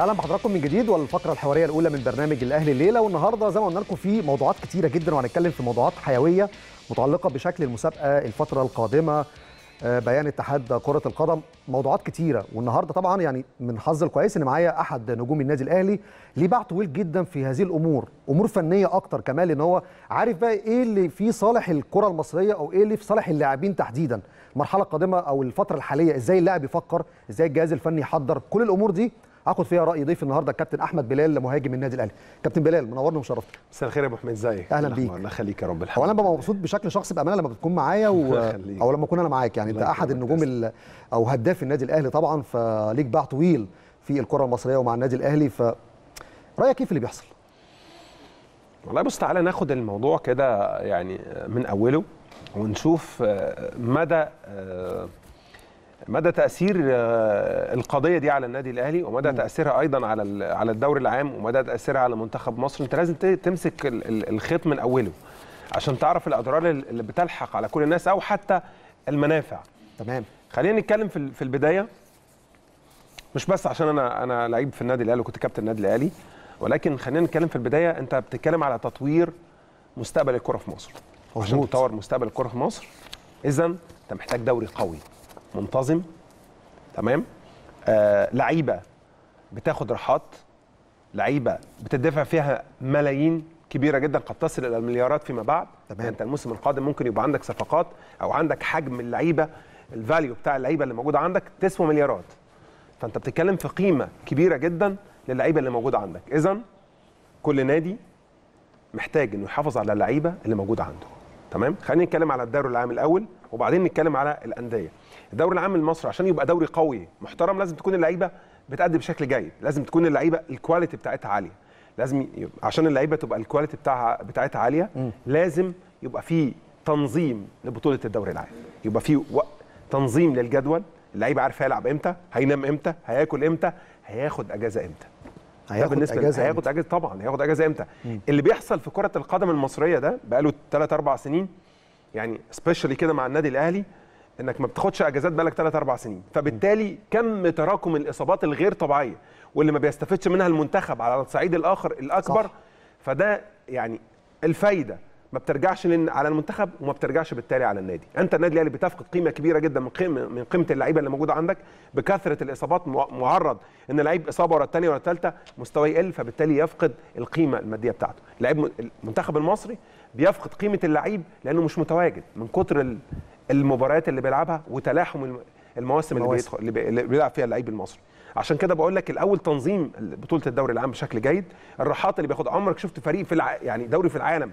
اهلا بحضراتكم من جديد والفقره الحواريه الاولى من برنامج الاهلي الليله والنهارده زي ما قلنا لكم في موضوعات كتيره جدا وهنتكلم في موضوعات حيويه متعلقه بشكل المسابقه الفتره القادمه آه، بيان اتحاد كره القدم موضوعات كتيره والنهارده طبعا يعني من حظ الكويس ان معايا احد نجوم النادي الاهلي ليه باع طويل جدا في هذه الامور امور فنيه اكتر كمان لان هو عارف بقى ايه اللي في صالح الكره المصريه او ايه اللي في صالح اللاعبين تحديدا المرحله القادمه او الفتره الحاليه ازاي اللاعب يفكر ازاي الجهاز الفني يحضر كل الامور دي هاخد فيها راي ضيف النهارده الكابتن احمد بلال مهاجم النادي الاهلي كابتن بلال منورني ومشرفني مساء الخير يا ابو حميد ازيك أهلا بيك. الله يخليك يا رب هو الحمد انا ببقى مبسوط بشكل شخصي بامانه لما بتكون معايا و... الله يخليك. او لما اكون انا معاك يعني انت الله احد يكرمك، النجوم ال... او هداف النادي الاهلي طبعا فليك باع طويل في الكره المصريه ومع النادي الاهلي ف رايك كيف اللي بيحصل والله بص تعالى ناخد الموضوع كده يعني من اوله ونشوف آه، مدى آه، مدى تاثير آه، القضيه دي على النادي الاهلي ومدى تاثيرها ايضا على ال- على الدوري العام ومدى تاثيرها على منتخب مصر انت لازم ت- تمسك ال- ال- الخيط من اوله عشان تعرف الاضرار اللي بتلحق على كل الناس او حتى المنافع تمام خلينا نتكلم في ال- في البدايه مش بس عشان انا انا لعيب في النادي الاهلي وكنت كابتن النادي الاهلي ولكن خلينا نتكلم في البدايه انت بتتكلم على تطوير مستقبل الكره في مصر عشان مظبوط. تطور مستقبل الكره في مصر اذا انت محتاج دوري قوي منتظم تمام آه لعيبه بتاخد راحات لعيبه بتدفع فيها ملايين كبيره جدا قد تصل الى المليارات فيما بعد تمام. يعني انت الموسم القادم ممكن يبقى عندك صفقات او عندك حجم اللعيبه الفاليو بتاع اللعيبه اللي موجوده عندك تسوى مليارات فانت بتتكلم في قيمه كبيره جدا للعيبه اللي موجوده عندك اذا كل نادي محتاج انه يحافظ على اللعيبه اللي موجوده عنده تمام خلينا نتكلم على الدوري العام الاول وبعدين نتكلم على الانديه الدوري العام المصري عشان يبقى دوري قوي محترم لازم تكون اللعيبه بتأدي بشكل جيد لازم تكون اللعيبه الكواليتي بتاعتها عاليه لازم يبقى عشان اللعيبه تبقى الكواليتي بتاعها بتاعتها عاليه لازم يبقى في تنظيم لبطوله الدوري العام يبقى في و... تنظيم للجدول اللعيبه عارف هيلعب امتى هينام امتى هياكل امتى هياخد اجازه امتى ده هياخد بالنسبه اجازه هياخد إمتى؟ اجازه طبعا هياخد اجازه امتى اللي بيحصل في كره القدم المصريه ده بقاله 3 4 سنين يعني سبيشالي كده مع النادي الاهلي انك ما بتاخدش اجازات بقالك 3 4 سنين فبالتالي كم تراكم الاصابات الغير طبيعيه واللي ما بيستفدش منها المنتخب على الصعيد الاخر الاكبر صح. فده يعني الفايده ما بترجعش لن- على المنتخب وما بترجعش بالتالي على النادي انت النادي الاهلي بتفقد قيمه كبيره جدا من قيمه من قيمه اللعيبه اللي موجوده عندك بكثره الاصابات مع- معرض ان لعيب اصابه ورا الثانيه ورا الثالثه مستواه يقل فبالتالي يفقد القيمه الماديه بتاعته لعيب م- المنتخب المصري بيفقد قيمه اللعيب لانه مش متواجد من كتر ال- المباريات اللي بيلعبها وتلاحم الم- المواسم اللي, المواسم. بيدخل اللي بي- اللي بيلعب فيها اللعيب المصري عشان كده بقول لك الاول تنظيم بطوله الدوري العام بشكل جيد الراحات اللي بياخدها عمرك شفت فريق في الع... يعني دوري في العالم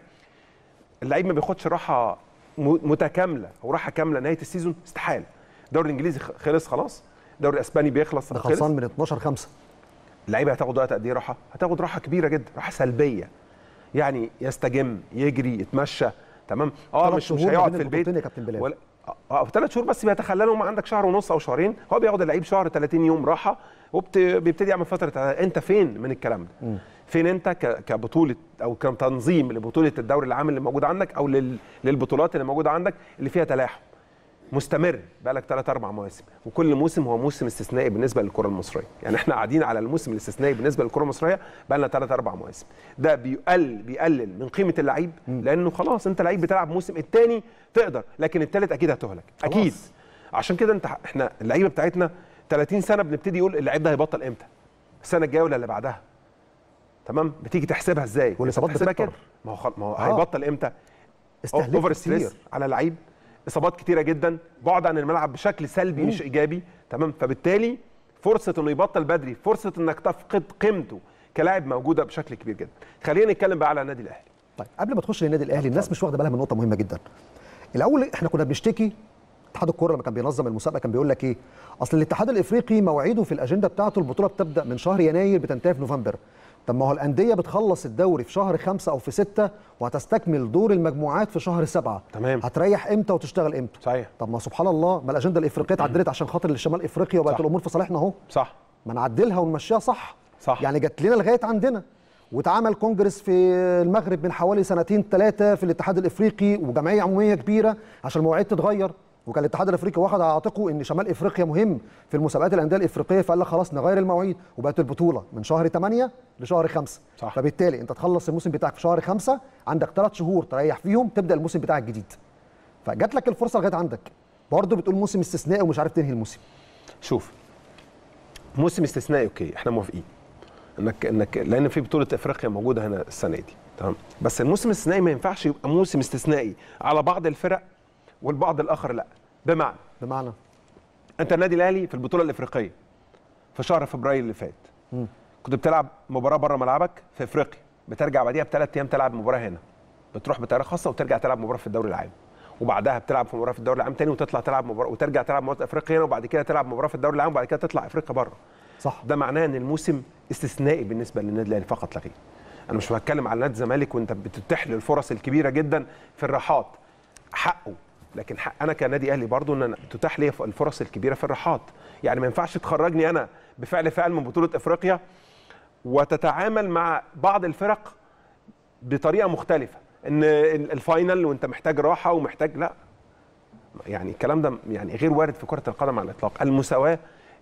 اللعيب ما بياخدش راحه م- متكامله او راحه كامله نهايه السيزون استحاله الدوري الانجليزي خ- خلص خلاص الدوري الاسباني بيخلص ده خلص خلصان من 12 5 اللعيبه هتاخد وقت قد ايه راحه هتاخد راحه كبيره جدا راحه سلبيه يعني يستجم يجري يتمشى تمام اه ثلاث مش مش شهور ما هيقعد بين في البيت البطولتين يا كابتن بلال. ولا اه في ثلاث شهور بس بيتخللهم عندك شهر ونص او شهرين هو بياخد اللعيب شهر 30 يوم راحه وبيبتدي يعمل فتره انت فين من الكلام ده فين انت ك- كبطوله او كتنظيم لبطوله الدوري العام اللي موجود عندك او لل- للبطولات اللي موجوده عندك اللي فيها تلاحم مستمر بقالك ثلاث اربع مواسم وكل موسم هو موسم استثنائي بالنسبه للكره المصريه يعني احنا قاعدين على الموسم الاستثنائي بالنسبه للكره المصريه بقالنا ثلاث اربع مواسم ده بيقل بيقلل من قيمه اللعيب لانه خلاص انت لعيب بتلعب موسم الثاني تقدر لكن الثالث اكيد هتهلك اكيد عشان كده انت احنا اللعيبه بتاعتنا 30 سنه بنبتدي يقول اللعيب ده هيبطل امتى السنه الجايه ولا اللي بعدها تمام بتيجي تحسبها ازاي والإصابات بتحسبها بتكتر. كده ما هو خل... ما هو آه. هيبطل امتى استهلاك اوفر كتير. ستريس على لعيب اصابات كتيره جدا بعد عن الملعب بشكل سلبي مش ايجابي تمام فبالتالي فرصه انه يبطل بدري فرصه انك تفقد قيمته كلاعب موجوده بشكل كبير جدا خلينا نتكلم بقى على النادي الاهلي طيب قبل ما تخش للنادي الاهلي الناس مش واخده بالها من نقطه مهمه جدا الاول احنا كنا بنشتكي اتحاد الكوره لما كان بينظم المسابقه كان بيقول لك ايه اصل الاتحاد الافريقي مواعيده في الاجنده بتاعته البطوله بتبدا من شهر يناير بتنتهي في نوفمبر طب ما هو الانديه بتخلص الدوري في شهر خمسة او في ستة وهتستكمل دور المجموعات في شهر سبعة تمام. هتريح امتى وتشتغل امتى صحيح طب ما سبحان الله ما الاجنده الافريقيه اتعدلت عشان خاطر الشمال افريقيا وبقت صح. الامور في صالحنا اهو صح ما نعدلها ونمشيها صح صح. يعني جت لنا لغايه عندنا واتعمل كونجرس في المغرب من حوالي سنتين ثلاثه في الاتحاد الافريقي وجمعيه عموميه كبيره عشان المواعيد تتغير وكان الاتحاد الافريقي واخد على عاتقه ان شمال افريقيا مهم في المسابقات الانديه الافريقيه فقال لك خلاص نغير المواعيد وبقت البطوله من شهر 8 لشهر 5 صح. فبالتالي انت تخلص الموسم بتاعك في شهر 5 عندك ثلاث شهور تريح فيهم تبدا الموسم بتاعك الجديد فجات لك الفرصه لغايه عندك برضه بتقول موسم استثنائي ومش عارف تنهي الموسم شوف موسم استثنائي اوكي احنا موافقين انك انك لان في بطوله افريقيا موجوده هنا السنه دي تمام بس الموسم الاستثنائي ما ينفعش يبقى موسم استثنائي على بعض الفرق والبعض الاخر لا بمعنى بمعنى انت النادي الاهلي في البطوله الافريقيه في شهر فبراير اللي فات كنت بتلعب مباراه بره ملعبك في افريقيا بترجع بعديها بثلاث ايام تلعب مباراه هنا بتروح بطريقه خاصه وترجع تلعب مباراه في الدوري العام وبعدها بتلعب في مباراه في الدوري العام تاني وتطلع تلعب مباراه وترجع تلعب مباراه افريقيا هنا وبعد كده تلعب مباراه في الدوري العام وبعد كده تطلع افريقيا بره صح ده معناه ان الموسم استثنائي بالنسبه للنادي الاهلي فقط لا غير انا مش بتكلم على نادي الزمالك وانت بتتيح له الفرص الكبيره جدا في الراحات حقه لكن حق انا كنادي اهلي برضو ان أنا تتاح لي الفرص الكبيره في الراحات يعني ما ينفعش تخرجني انا بفعل فعل من بطوله افريقيا وتتعامل مع بعض الفرق بطريقه مختلفه ان الفاينل وانت محتاج راحه ومحتاج لا يعني الكلام ده يعني غير وارد في كره القدم على الاطلاق المساواه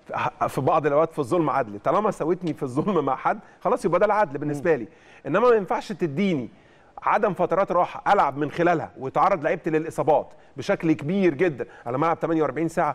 في بعض الاوقات في الظلم عدل طالما سويتني في الظلم مع حد خلاص يبقى ده العدل بالنسبه لي انما ما ينفعش تديني عدم فترات راحه العب من خلالها ويتعرض لعيبتي للاصابات بشكل كبير جدا على ملعب 48 ساعه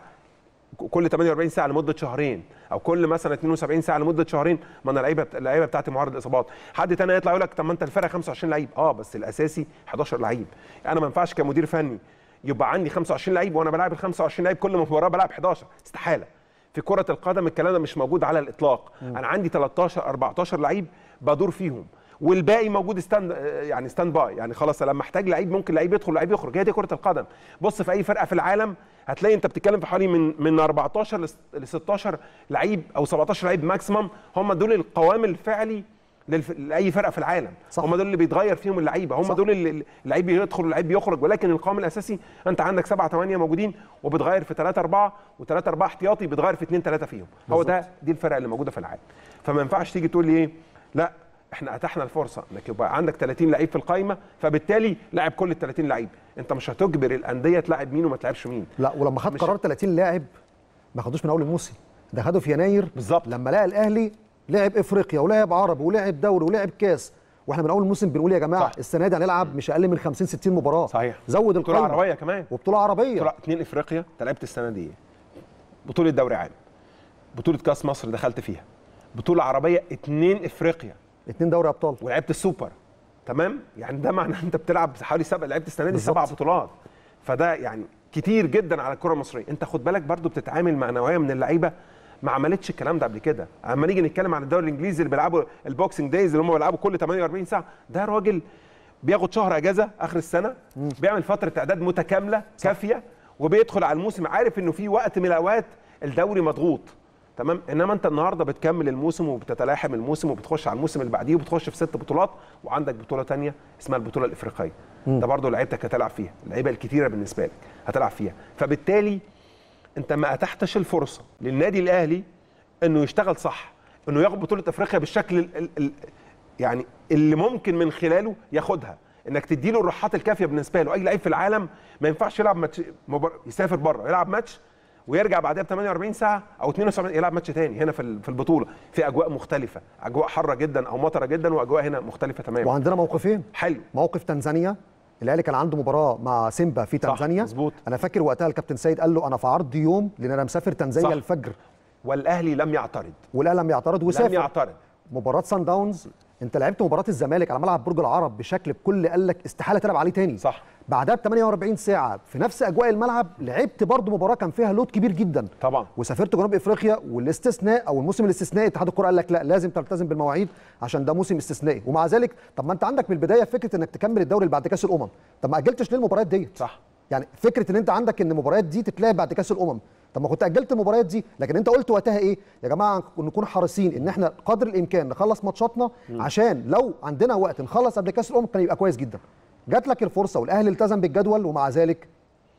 كل 48 ساعه لمده شهرين او كل مثلا 72 ساعه لمده شهرين ما انا اللعيبه اللعيبه بتاعتي معرض لاصابات حد تاني يطلع يقول لك طب ما انت الفرقه 25 لعيب اه بس الاساسي 11 لعيب انا ما ينفعش كمدير فني يبقى عندي 25 لعيب وانا بلعب ال 25 لعيب كل مباراه بلعب 11 استحاله في كره القدم الكلام ده مش موجود على الاطلاق م. انا عندي 13 14 لعيب بدور فيهم والباقي موجود ستاند يعني ستاند باي يعني خلاص لما احتاج لعيب ممكن لعيب يدخل لعيب يخرج هي دي كره القدم بص في اي فرقه في العالم هتلاقي انت بتتكلم في حوالي من من 14 ل 16 لعيب او 17 لعيب ماكسيمم هم دول القوام الفعلي للف... لاي فرقه في العالم صح. هم دول اللي بيتغير فيهم اللعيبه هم صح. دول اللي اللعيب يدخل واللعيب يخرج ولكن القوام الاساسي انت عندك سبعة ثمانية موجودين وبتغير في 3 4 و3 4 احتياطي بتغير في 2 3 فيهم بالزبط. هو ده دي الفرق اللي موجوده في العالم فما ينفعش تيجي تقول لي ايه لا احنا اتحنا الفرصه انك يبقى عندك 30 لعيب في القائمه فبالتالي لاعب كل ال 30 لعيب انت مش هتجبر الانديه تلاعب مين وما تلعبش مين لا ولما خد قرار 30 لاعب ما خدوش من اول الموسم ده خده في يناير بالظبط لما لقى الاهلي لعب افريقيا ولعب عربي ولعب دوري ولعب كاس واحنا من اول الموسم بنقول يا جماعه صح. السنه دي هنلعب مش اقل من 50 60 مباراه صحيح زود بطوله القائمه عربيه كمان وبطوله عربيه بطوله اثنين افريقيا انت لعبت السنه دي بطوله دوري عام بطوله كاس مصر دخلت فيها بطوله عربيه اثنين افريقيا اتنين دوري ابطال ولعبت السوبر تمام يعني ده معناه انت بتلعب حوالي سبع لعبت السنه دي بالظبط. سبع بطولات فده يعني كتير جدا على الكره المصريه انت خد بالك برضو بتتعامل مع نوعيه من اللعيبه ما عملتش الكلام ده قبل كده اما نيجي نتكلم عن الدوري الانجليزي اللي بيلعبوا البوكسنج دايز اللي هم بيلعبوا كل 48 ساعه ده راجل بياخد شهر اجازه اخر السنه بيعمل فتره اعداد متكامله كافيه وبيدخل على الموسم عارف انه في وقت من الاوقات الدوري مضغوط تمام انما انت النهارده بتكمل الموسم وبتتلاحم الموسم وبتخش على الموسم اللي بعديه وبتخش في ست بطولات وعندك بطوله تانية اسمها البطوله الافريقيه ده برضه لعيبتك هتلعب فيها اللعيبه الكتيره بالنسبه لك هتلعب فيها فبالتالي انت ما اتحتش الفرصه للنادي الاهلي انه يشتغل صح انه ياخد بطوله افريقيا بالشكل ال ال ال يعني اللي ممكن من خلاله ياخدها انك تدي له الراحات الكافيه بالنسبه له اي لعيب في العالم ما ينفعش يلعب ماتش مبار... يسافر بره يلعب ماتش ويرجع بعدها ب 48 ساعه او 72 يلعب ماتش تاني هنا في ال- في البطوله في اجواء مختلفه اجواء حاره جدا او مطره جدا واجواء هنا مختلفه تماما وعندنا موقفين حلو موقف تنزانيا الاهلي كان عنده مباراه مع سيمبا في صح، تنزانيا مظبوط. انا فاكر وقتها الكابتن سيد قال له انا في عرض يوم لان انا مسافر تنزانيا صح. الفجر والاهلي لم يعترض والاهلي لم يعترض لم وسافر يعترض مباراه سان داونز انت لعبت مباراه الزمالك على ملعب برج العرب بشكل بكل قال لك استحاله تلعب عليه تاني صح. بعدها ب 48 ساعه في نفس اجواء الملعب لعبت برضه مباراه كان فيها لود كبير جدا طبعا وسافرت جنوب افريقيا والاستثناء او الموسم الاستثنائي اتحاد الكره قال لك لا لازم تلتزم بالمواعيد عشان ده موسم استثنائي ومع ذلك طب ما انت عندك من البدايه فكره انك تكمل الدوري اللي بعد كاس الامم طب ما اجلتش ليه المباريات ديت صح يعني فكره ان انت عندك ان المباريات دي تتلعب بعد كاس الامم طب ما كنت اجلت المباريات دي لكن انت قلت وقتها ايه يا جماعه نكون حريصين ان احنا قدر الامكان نخلص ماتشاتنا عشان لو عندنا وقت نخلص قبل كاس الامم كان يبقى كويس جدا جات لك الفرصه والاهلي التزم بالجدول ومع ذلك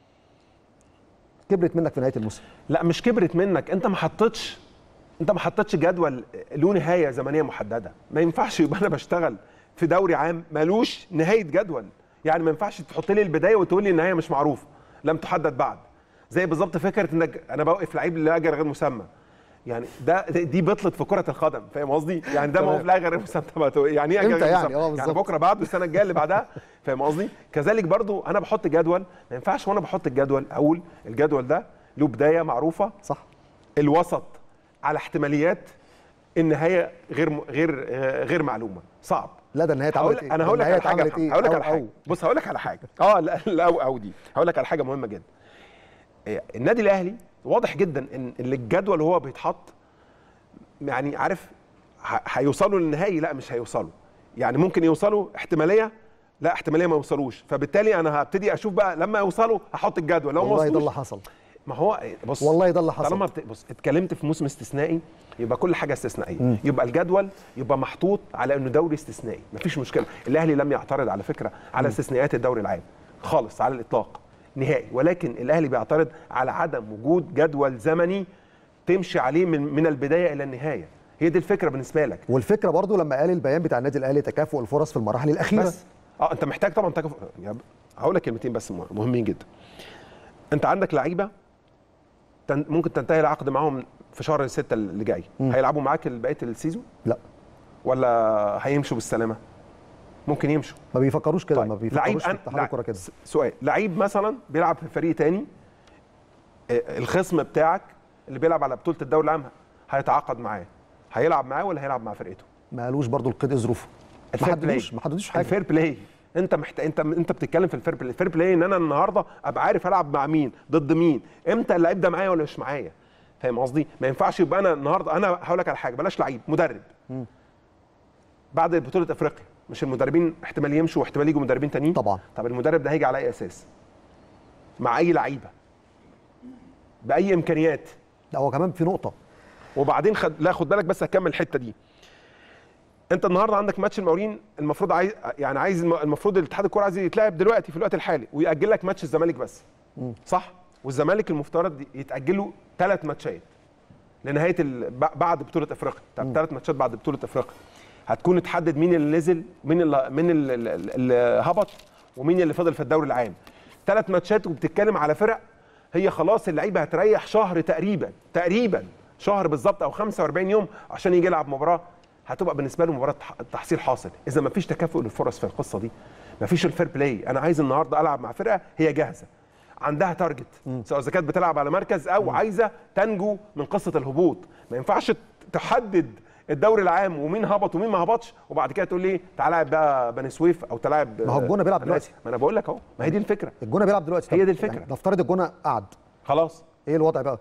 كبرت منك في نهايه الموسم لا مش كبرت منك انت ما حطيتش انت ما حطيتش جدول له نهايه زمنيه محدده ما ينفعش يبقى انا بشتغل في دوري عام ملوش نهايه جدول يعني ما ينفعش تحط لي البدايه وتقول لي النهايه مش معروفه لم تحدد بعد زي بالظبط فكره انك انا بوقف لعيب لاجل غير مسمى يعني ده دي بطلت في كره القدم فاهم قصدي يعني ده تمام. موقف لاجل غير مسمى طب هتقول- يعني ايه أجل إمتى غير يعني؟ مسمى؟ آه، يعني بالظبط. بكره بعده السنه الجايه اللي بعدها فاهم قصدي كذلك برضو انا بحط جدول ما ينفعش وانا بحط الجدول اقول الجدول ده له بدايه معروفه صح الوسط على احتماليات النهايه غير م- غير آه، غير معلومه صعب لا ده النهايه هقول اتعملت ايه انا هقول لك النهاية على حاجه اتعملت ايه هقول لك أو- على حاجه أو. بص هقول لك على حاجه اه لا لا او او دي هقول لك على حاجه مهمه جدا إيه، النادي الاهلي واضح جدا ان اللي الجدول اللي هو بيتحط يعني عارف ه- هيوصلوا للنهائي لا مش هيوصلوا يعني ممكن يوصلوا احتماليه لا احتماليه ما يوصلوش فبالتالي انا هبتدي اشوف بقى لما يوصلوا هحط الجدول لو ما والله ده وصلوش اللي حصل ما هو بص والله ده اللي حصل. طالما بت... بص اتكلمت في موسم استثنائي يبقى كل حاجه استثنائيه يبقى الجدول يبقى محطوط على انه دوري استثنائي مفيش مشكله الاهلي لم يعترض على فكره على استثناءات الدوري العام خالص على الاطلاق نهائي ولكن الاهلي بيعترض على عدم وجود جدول زمني تمشي عليه من من البدايه الى النهايه هي دي الفكره بالنسبه لك والفكره برضو لما قال البيان بتاع النادي الاهلي تكافؤ الفرص في المراحل الاخيره بس اه انت محتاج طبعا تكافؤ يعني هقول لك كلمتين بس مه- مهمين جدا انت عندك لعيبه تن... ممكن تنتهي العقد معاهم في شهر ستة اللي جاي هيلعبوا معاك بقيه السيزون لا ولا هيمشوا بالسلامه ممكن يمشوا ما بيفكروش كده ما لعيب بيفكروش في أن... اتحاد لع... الكوره كده س- سؤال لعيب مثلا بيلعب في فريق تاني آه، الخصم بتاعك اللي بيلعب على بطوله الدوري العام هيتعاقد معاه هيلعب معاه ولا هيلعب مع فرقته ما قالوش برضو القيد إيه ظروفه ما الفير بلاي. حددوش ما حددوش حاجه الفير بلاي انت محتاج انت انت بتتكلم في الفير بلاي الفير بلاي ان انا النهارده ابقى عارف العب مع مين ضد مين امتى اللعيب ده معايا ولا مش معايا فاهم قصدي ما ينفعش يبقى انا النهارده انا هقول لك على حاجه بلاش لعيب مدرب بعد بطوله افريقيا مش المدربين احتمال يمشوا واحتمال يجوا مدربين تانيين طبعا. طب المدرب ده هيجي على اي اساس مع اي لعيبه باي امكانيات لا هو كمان في نقطه وبعدين خد لا خد بالك بس هكمل الحته دي انت النهارده عندك ماتش المقاولين المفروض عايز يعني عايز الم- المفروض الاتحاد الكوره عايز يتلعب دلوقتي في الوقت الحالي ويأجل لك ماتش الزمالك بس صح والزمالك المفترض يتأجل له ثلاث ماتشات لنهايه ال... ب- بعد بطوله افريقيا طب ثلاث ماتشات بعد بطوله افريقيا هتكون اتحدد مين اللي نزل مين اللي مين اللي, اللي هبط ومين اللي فضل في الدوري العام ثلاث ماتشات وبتتكلم على فرق هي خلاص اللعيبه هتريح شهر تقريبا تقريبا شهر بالظبط او 45 يوم عشان يجي يلعب مباراه هتبقى بالنسبه له مباراه تح- تحصيل حاصل اذا ما فيش تكافؤ للفرص في القصه دي ما فيش الفير بلاي انا عايز النهارده العب مع فرقه هي جاهزه عندها تارجت سواء اذا كانت بتلعب على مركز او عايزه تنجو من قصه الهبوط ما ينفعش تحدد الدوري العام ومين هبط ومين ما هبطش وبعد كده تقول لي تعالى العب بقى بني سويف او تلعب ما هو الجونة بيلعب أنا آسف. ما انا بقول لك اهو ما هي دي الفكره الجونه بيلعب دلوقتي هي طب دي الفكرة. يعني نفترض الجونه قعد خلاص ايه الوضع بقى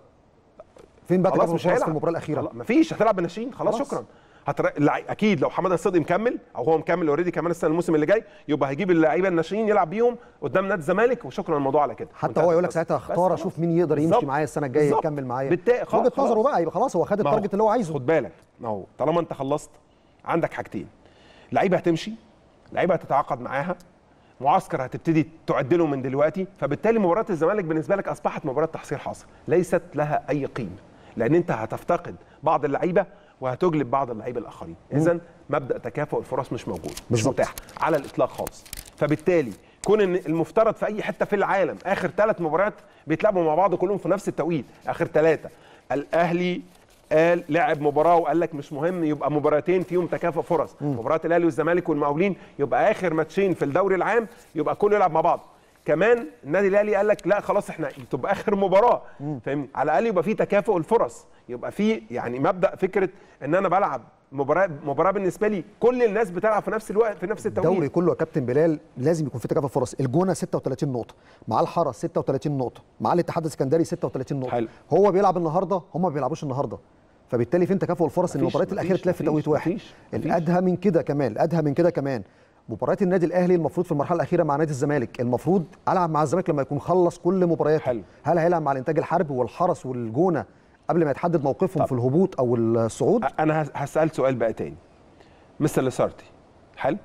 فين بقى خلاص تكافؤ مش الفرص هيلعب في المباراه الاخيره خلاص، مفيش هتلعب بالناشئين خلاص, خلاص. شكرا هتر... اللع- اكيد لو حماده الصدقي مكمل او هو مكمل اوريدي كمان السنه الموسم اللي جاي يبقى هيجيب اللعيبه الناشئين يلعب بيهم قدام نادي الزمالك وشكرا الموضوع على كده حتى وانتهت هو يقول لك القصة. ساعتها بس اختار خلاص. اشوف مين يقدر يمشي بالظبط. معايا السنه الجايه بالظبط. يكمل معايا بالتالي خلاص- وجهه نظره خلاص. بقى يبقى خلاص هو خد ما هو التارجت اللي هو عايزه خد بالك ما هو طالما انت خلصت عندك حاجتين لعيبه هتمشي لعيبه هتتعاقد معاها معسكر هتبتدي تعد له من دلوقتي فبالتالي مباراه الزمالك بالنسبه لك اصبحت مباراه تحصيل حاصل ليست لها اي قيمه لان انت هتفتقد بعض اللعيبه وهتجلب بعض اللعيبه الاخرين اذا مبدا تكافؤ الفرص مش موجود مش بالظبط. متاح على الاطلاق خالص فبالتالي كون ان المفترض في اي حته في العالم اخر ثلاث مباريات بيتلعبوا مع بعض كلهم في نفس التوقيت اخر ثلاثه الاهلي قال لعب مباراه وقال لك مش مهم يبقى مباراتين فيهم تكافؤ فرص مباراه الاهلي والزمالك والمقاولين يبقى اخر ماتشين في الدوري العام يبقى كله يلعب مع بعض كمان النادي الاهلي قال لك لا خلاص احنا تبقى اخر مباراه فاهمني على الاقل يبقى في تكافؤ الفرص يبقى في يعني مبدا فكره ان انا بلعب مباراه مباراه بالنسبه لي كل الناس بتلعب في نفس الوقت في نفس التوقيت الدوري كله يا كابتن بلال لازم يكون في تكافؤ فرص الجونه 36 نقطه مع الحرس 36 نقطه مع الاتحاد السكندري 36 نقطه حلو. هو بيلعب النهارده هم ما بيلعبوش النهارده فبالتالي فين تكافؤ الفرص ان مفيش- المباريات الاخيره مفيش- تلاقي في مفيش- توقيت واحد مفيش- مفيش. الادهى من كده كمان الادهى من كده كمان مباريات النادي الاهلي المفروض في المرحله الاخيره مع نادي الزمالك المفروض العب مع الزمالك لما يكون خلص كل مبارياته حلو. هل هيلعب مع الانتاج الحربي والحرس والجونه قبل ما يتحدد موقفهم طب. في الهبوط او الصعود انا هس- هسال سؤال بقى تاني مستر لسارتي حلو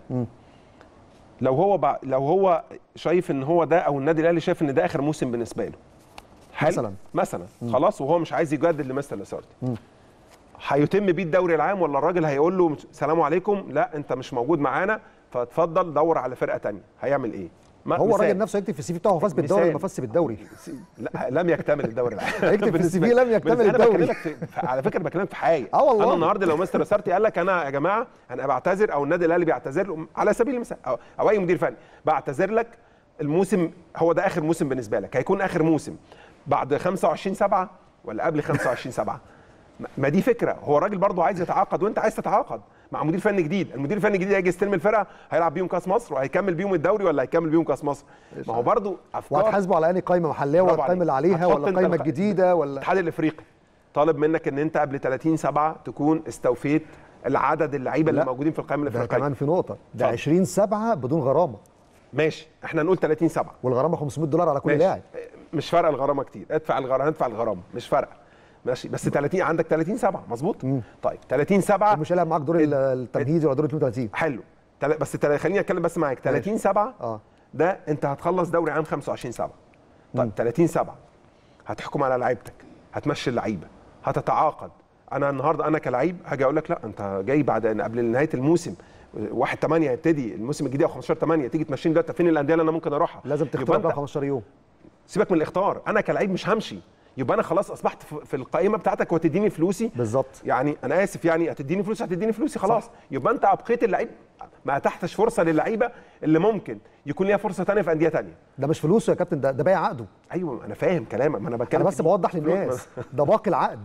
لو هو بع... لو هو شايف ان هو ده او النادي الاهلي شايف ان ده اخر موسم بالنسبه له حلو؟ مثلاً. مثلا خلاص وهو مش عايز يجدد لمستر لسارتي هيتم بيه الدوري العام ولا الراجل هيقول له سلام عليكم لا انت مش موجود معانا فاتفضل دور على فرقه تانية هيعمل ايه ما- هو مثال. الراجل نفسه يكتب في السي في بتاعه هو فاز بالدوري مثال. ولا ما فازش بالدوري لا لم يكتمل الدوري العام هيكتب في بالنسبة السي في لي. لم يكتمل بالنسبة- أنا الدوري. بكلمك في في- على فكره بكلمك في حقيقه آه والله. انا النهارده لو مستر اسارتي قال لك انا يا جماعه انا بعتذر او النادي الاهلي بيعتذر على سبيل المثال أو, او اي مدير فني بعتذر لك الموسم هو ده اخر موسم بالنسبه لك هيكون اخر موسم بعد 25 7 ولا قبل 25 7 ما دي فكره هو الراجل برضه عايز يتعاقد وانت عايز تتعاقد مع مدير فني جديد المدير الفني الجديد هيجي يستلم الفرقه هيلعب بيهم كاس مصر وهيكمل بيهم الدوري ولا هيكمل بيهم كاس مصر ما هو برضه افكار وهتحاسبه على انهي قايمه محليه ولا برافو القايمه عليك. اللي عليها هتحط ولا أنت القايمه الق- الجديده ولا الاتحاد الافريقي طالب منك ان انت قبل 30 7 تكون استوفيت العدد اللعيبه اللي لا. موجودين في القائمه ده الافريقيه كمان في نقطه ده اتفضل. 20 7 بدون غرامه ماشي احنا نقول 30 7 والغرامه 500 دولار على كل ماشي لاعب مش فارقه الغرامه كتير ادفع الغرامه ادفع الغرامه مش فارقه ماشي بس 30 عندك 30 7 مظبوط طيب 30 7 مش هيلعب معاك دور ال- التمهيدي ولا دور 32 حلو تل- بس تل- خليني اتكلم بس معاك 30 7 اه ده انت هتخلص دوري عام 25 7 طيب 30 7 هتحكم على لعيبتك هتمشي اللعيبه هتتعاقد انا النهارده انا كلعيب هاجي اقول لك لا انت جاي بعد قبل نهايه الموسم 1 8 هيبتدي الموسم الجديد او 15 8 تيجي تمشيني دلوقتي فين الانديه اللي انا ممكن اروحها لازم يبقى تختار أنت- بقى 15 يوم سيبك من الاختار انا كلعيب مش همشي يبقى انا خلاص اصبحت في- في القائمه بتاعتك وتديني فلوسي بالظبط يعني انا اسف يعني هتديني فلوس هتديني فلوسي خلاص يبقى انت ابقيت اللعيب ما اتحتش فرصه للعيبه اللي ممكن يكون ليها فرصه ثانيه في انديه ثانيه ده مش فلوسه يا كابتن ده ده بايع عقده ايوه انا فاهم كلامك ما انا بتكلم انا بس في- بوضح للناس ده باقي العقد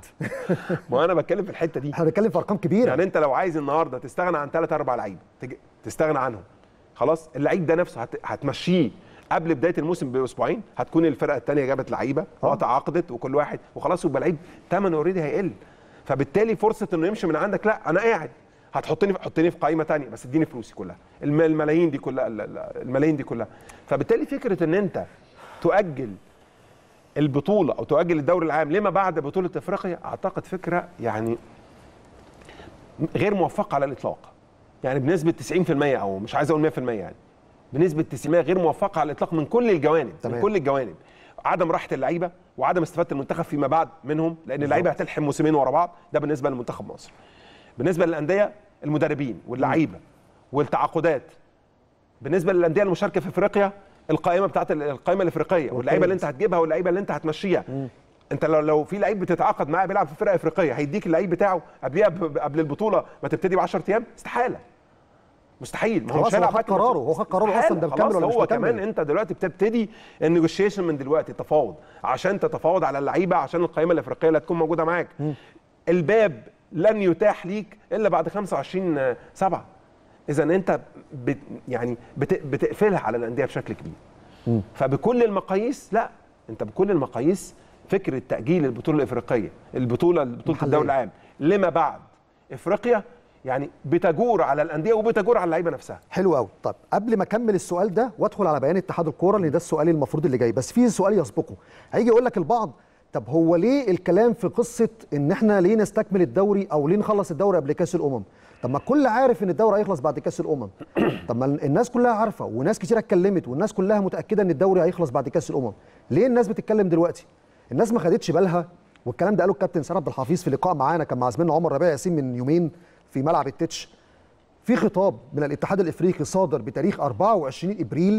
ما انا بتكلم في الحته دي احنا بنتكلم في ارقام كبيره يعني انت لو عايز النهارده تستغنى عن ثلاث اربع لعيبه تج- تستغنى عنهم خلاص اللعيب ده نفسه هت... هتمشيه قبل بدايه الموسم باسبوعين هتكون الفرقه الثانيه جابت لعيبه آه. وتعاقدت وكل واحد وخلاص يبقى لعيب ثمنه اوريدي هيقل فبالتالي فرصه انه يمشي من عندك لا انا قاعد هتحطني في حطني في قائمه ثانيه بس اديني فلوسي كلها الم- الملايين دي كلها ال- ال- الملايين دي كلها فبالتالي فكره ان انت تؤجل البطوله او تؤجل الدوري العام لما بعد بطوله افريقيا اعتقد فكره يعني غير موفقه على الاطلاق يعني بنسبه 90% او مش عايز اقول 100% يعني بنسبه 90% غير موفقه على الاطلاق من كل الجوانب تمام. من كل الجوانب عدم راحه اللعيبه وعدم استفاده المنتخب فيما بعد منهم لان اللعيبه هتلحم موسمين ورا بعض ده بالنسبه لمنتخب مصر بالنسبه للانديه المدربين واللعيبه والتعاقدات بالنسبه للانديه المشاركه في افريقيا القائمه بتاعت ال- القائمه الافريقيه واللعيبه اللي انت هتجيبها واللعيبه اللي انت هتمشيها انت لو لو في لعيب بتتعاقد معاه بيلعب في فرقه افريقيه هيديك اللعيب بتاعه قبلها ب- قبل البطوله ما تبتدي ب 10 ايام استحاله مستحيل ما هو خلاص مش هو هيلعب خد معاك قراره، الماتش. هو خد قراره استحالة. أصلاً ده مكمل خلاص ولا مش هو مكمل؟ كمان انت دلوقتي بتبتدي النيجوشيشن من دلوقتي تفاوض عشان تتفاوض على اللعيبه عشان القائمه الافريقيه اللي هتكون موجوده معاك الباب لن يتاح ليك الا بعد 25 7 اذا انت بت يعني بت بتقفلها على الانديه بشكل كبير فبكل المقاييس لا انت بكل المقاييس فكره تاجيل البطوله الافريقيه البطوله بطوله محلية. الدوري العام لما بعد افريقيا يعني بتجور على الانديه وبتجور على اللعيبه نفسها حلو قوي طب قبل ما اكمل السؤال ده وادخل على بيان اتحاد الكوره لان ده السؤال المفروض اللي جاي بس في سؤال يسبقه هيجي يقول لك البعض طب هو ليه الكلام في قصه ان احنا ليه نستكمل الدوري او ليه نخلص الدوري قبل كاس الامم طب ما الكل عارف ان الدوري هيخلص بعد كاس الامم طب ما الناس كلها عارفه وناس كتير اتكلمت والناس كلها متاكده ان الدوري هيخلص بعد كاس الامم ليه الناس بتتكلم دلوقتي الناس ما خدتش بالها والكلام ده قاله الكابتن سعد عبد الحفيظ في لقاء معانا كان مع زميلنا عمر ربيع ياسين من يومين في ملعب التتش في خطاب من الاتحاد الافريقي صادر بتاريخ 24 ابريل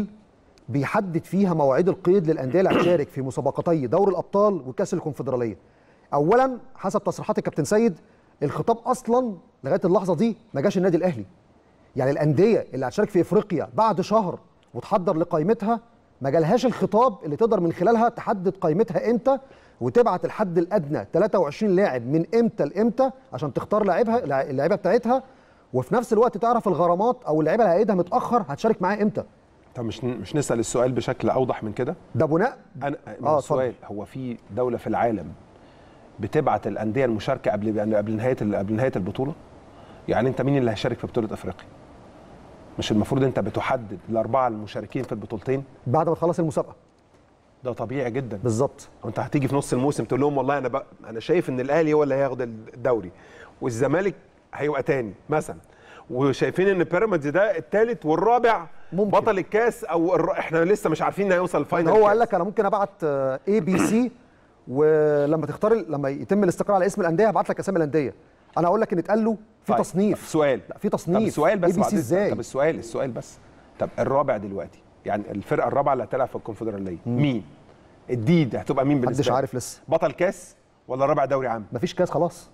بيحدد فيها مواعيد القيد للانديه اللي هتشارك في مسابقتي دوري الابطال وكاس الكونفدراليه. اولا حسب تصريحات الكابتن سيد الخطاب اصلا لغايه اللحظه دي ما جاش النادي الاهلي. يعني الانديه اللي هتشارك في افريقيا بعد شهر وتحضر لقائمتها ما جالهاش الخطاب اللي تقدر من خلالها تحدد قائمتها امتى وتبعت الحد الادنى 23 لاعب من امتى لامتى عشان تختار لاعبها اللاعيبه بتاعتها وفي نفس الوقت تعرف الغرامات او اللعيبه اللي هيقيدها متاخر هتشارك معاه امتى طب مش مش نسال السؤال بشكل اوضح من كده ده بناء انا آه، آه السؤال هو في دوله في العالم بتبعت الانديه المشاركه قبل قبل نهايه ال- قبل نهايه البطوله يعني انت مين اللي هيشارك في بطوله افريقيا مش المفروض انت بتحدد الاربعه المشاركين في البطولتين بعد ما تخلص المسابقه ده طبيعي جدا بالظبط وانت هتيجي في نص الموسم تقول لهم والله انا بق... انا شايف ان الاهلي هو اللي هياخد الدوري والزمالك هيبقى تاني مثلا وشايفين ان بيراميدز ده الثالث والرابع ممكن. بطل الكاس او الر... احنا لسه مش عارفين هيوصل الفاينل هو الكاس. قال لك انا ممكن ابعت اي بي سي ولما تختار لما يتم الاستقرار على اسم الانديه هبعت لك اسامي الانديه انا اقول لك ان اتقال له في طيب، تصنيف طب سؤال لا في طب تصنيف السؤال بس اي بي بعد سي إذنك. ازاي طب السؤال السؤال بس طب الرابع دلوقتي يعني الفرقه الرابعه اللي هتلعب في الكونفدراليه مين الديد هتبقى مين بالنسبه محدش لك؟ عارف لسه بطل كاس ولا رابع دوري عام مفيش كاس خلاص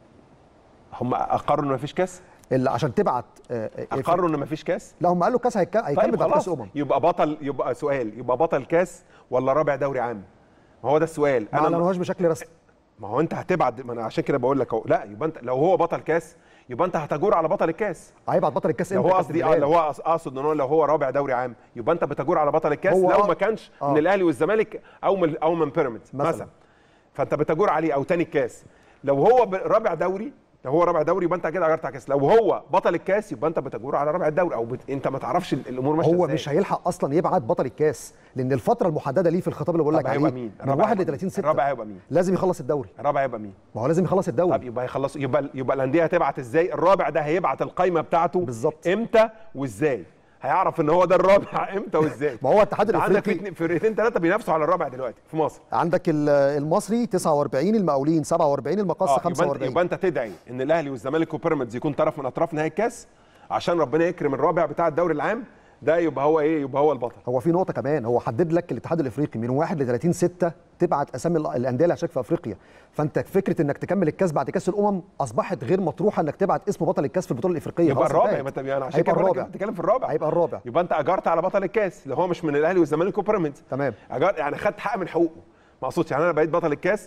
هم اقروا ان مفيش كاس اللي عشان تبعت آه، آه، اقروا ان مفيش كاس لا هم قالوا كاس هيك- هيكمل طيب بعد كاس خلاص امم يبقى بطل يبقى سؤال يبقى بطل كاس ولا رابع دوري عام ما هو ده السؤال ما انا اعلنوهاش بشكل رسمي ما هو انت هتبعد ما انا عشان كده بقول لك اهو لا يبقى انت لو هو بطل كاس يبقى انت هتجور على بطل الكاس هيبعت بطل الكاس لو امتى هو يا كابتن قصدي اه بلال؟ لو هو أقص- اقصد ان هو لو هو رابع دوري عام يبقى انت بتجور على بطل الكاس هو لو آه. ما كانش آه. من الاهلي والزمالك او من او من بيراميدز مثلاً. مثلا فانت بتجور عليه او تاني الكاس لو هو ب- رابع دوري لو هو رابع دوري يبقى انت كده اجرت على الكاس لو هو بطل الكاس يبقى انت بتجور على رابع الدوري او بت... انت ما تعرفش ال- الامور ماشيه هو ازاي. مش هيلحق اصلا يبعت بطل الكاس لان الفتره المحدده ليه في الخطاب اللي بقول لك طب عليه هيبقى مين؟ من الرابع 1 ل هيبقى 30 مين؟ 6 الرابع هيبقى مين؟ لازم يخلص الدوري الرابع هيبقى مين ما هو لازم يخلص الدوري طب يبقى يخلص يبقى يبقى الانديه هتبعت ازاي الرابع ده هيبعت القايمه بتاعته بالظبط. امتى وازاي هيعرف ان هو ده الرابع امتى وازاي ما هو الاتحاد انت عندك في الافريقي اتنين- فرقتين ثلاثه بينافسوا على الرابع دلوقتي في مصر عندك ال- المصري 49 المقاولين 47 المقصه اه يبقى انت 45 يبقى انت تدعي ان الاهلي والزمالك وبيراميدز يكون طرف من اطراف نهائي الكاس عشان ربنا يكرم الرابع بتاع الدوري العام ده يبقى هو ايه يبقى هو البطل هو في نقطه كمان هو حدد لك الاتحاد الافريقي من 1 ل 30 6 تبعت اسامي ال- الانديه اللي هتشارك في افريقيا فانت فكره انك تكمل الكاس بعد كاس الامم اصبحت غير مطروحه انك تبعت اسم بطل الكاس في البطوله الافريقيه يبقى خلاص الرابع انتهت. يبقى انت انا عشان هيبقى كده بقول لك الرابع بتتكلم في الرابع هيبقى الرابع يبقى انت اجرت على بطل الكاس اللي هو مش من الاهلي والزمالك وبيراميدز تمام أجر... يعني خدت حق من حقوقه ما اقصدش يعني انا بقيت بطل الكاس